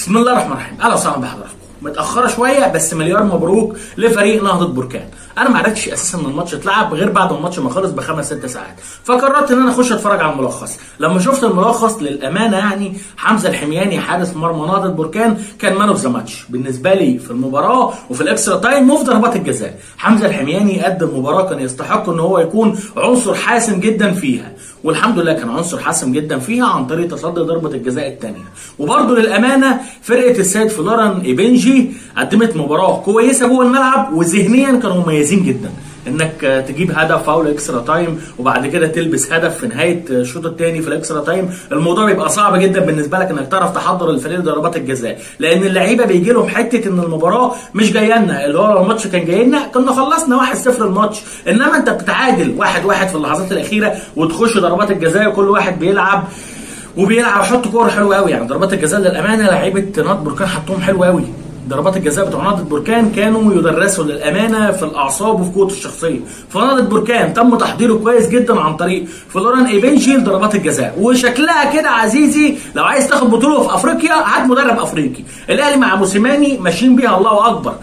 بسم الله الرحمن الرحيم اهلا وسهلا بحضراتكم متاخره شويه بس مليار مبروك لفريق نهضه بركان انا ما عرفتش اساسا ان الماتش اتلعب غير بعد ما الماتش ما خلص بخمس ست ساعات فقررت ان انا اخش اتفرج على الملخص لما شفت الملخص للامانه يعني حمزه الحمياني حارس مرمى نهضه بركان كان مان اوف ذا ماتش بالنسبه لي في المباراه وفي الاكسترا تايم وفي ضربات الجزاء حمزه الحمياني قدم مباراه كان يستحق ان هو يكون عنصر حاسم جدا فيها والحمد لله كان عنصر حاسم جدا فيها عن طريق تصدي ضربه الجزاء الثانيه وبرده للامانه فرقه السيد فلوران ايبنجي قدمت مباراه كويسه جوه الملعب وذهنيا كانوا مميزين جدا انك تجيب هدف فاول اكسترا تايم وبعد كده تلبس هدف في نهايه الشوط الثاني في الاكسترا تايم الموضوع بيبقى صعب جدا بالنسبه لك انك تعرف تحضر الفريق لضربات الجزاء لان اللعيبه بيجي لهم حته ان المباراه مش جايه لنا اللي هو لو الماتش كان جاي لنا كنا خلصنا 1-0 الماتش انما انت بتتعادل 1-1 في اللحظات الاخيره وتخش ضربات الجزاء وكل واحد بيلعب وبيلعب يحط كور حلوه قوي يعني ضربات الجزاء للامانه لعيبه نادي بركان حطهم حلو قوي ضربات الجزاء بتوع نهضة بركان كانوا يدرسوا للامانه في الاعصاب وفي قوه الشخصيه فنهضة بركان تم تحضيره كويس جدا عن طريق فلوران ايبنشي لضربات الجزاء وشكلها كده عزيزي لو عايز تاخد بطوله في افريقيا هات مدرب افريقي الاهلي مع موسيماني ماشيين بيها الله اكبر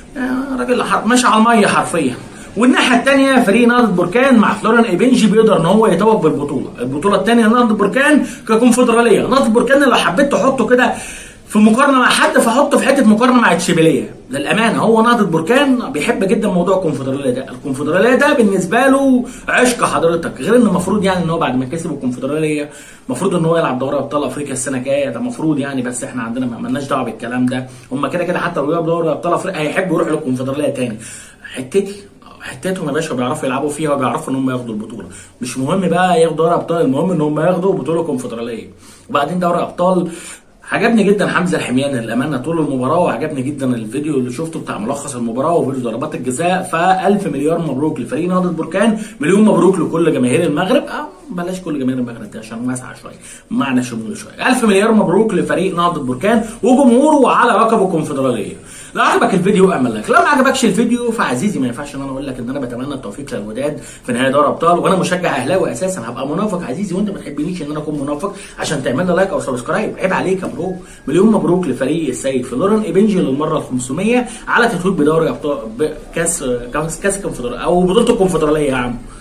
راجل ماشي على الميه حرفيا والناحيه الثانيه فريق نهضه بركان مع فلوران ايبنجي بيقدر ان هو يتوج بالبطوله البطوله الثانيه نهضه بركان ككونفدراليه نهضه بركان لو حبيت تحطه كده في مقارنه مع حد فحطه في حته مقارنه مع تشيبيليه للامانه هو نهضه بركان بيحب جدا موضوع الكونفدراليه ده الكونفدراليه ده بالنسبه له عشق حضرتك غير ان المفروض يعني ان هو بعد ما كسب الكونفدراليه المفروض ان هو يلعب دوري ابطال افريقيا السنه الجايه ده المفروض يعني بس احنا عندنا ما لناش دعوه بالكلام ده هم كده كده حتى لو يلعب دوري ابطال افريقيا هيحبوا يروحوا للكونفدراليه تاني حتتي حتتهم يا باشا بيعرفوا يلعبوا فيها وبيعرفوا ان هم ياخدوا البطوله مش مهم بقى ياخدوا دوري ابطال المهم ان هم ياخدوا بطوله كونفدراليه وبعدين دوري ابطال عجبني جدا حمزه الحمياني للامانه طول المباراه وعجبني جدا الفيديو اللي شفته بتاع ملخص المباراه وفيديو ضربات الجزاء فالف مليار مبروك لفريق نهضه بركان مليون مبروك لكل جماهير المغرب أه بلاش كل جماهير المغرب دي عشان واسعه شويه معنى شمول شويه الف مليار مبروك لفريق نهضه بركان وجمهوره على لقب الكونفدراليه لو عجبك الفيديو اعمل لايك لو ما عجبكش الفيديو فعزيزي ما ينفعش ان انا اقول لك ان انا بتمنى التوفيق للوداد في نهائي دوري ابطال وانا مشجع اهلاوي اساسا هبقى منافق عزيزي وانت ما تحبنيش ان انا اكون منافق عشان تعمل لي لايك او سبسكرايب عيب عليك يا برو مليون مبروك لفريق السيد فلوران ايبنجي للمره ال 500 على تتويج بدوري ابطال كاس كاس كاس او بطوله الكونفدراليه يا عم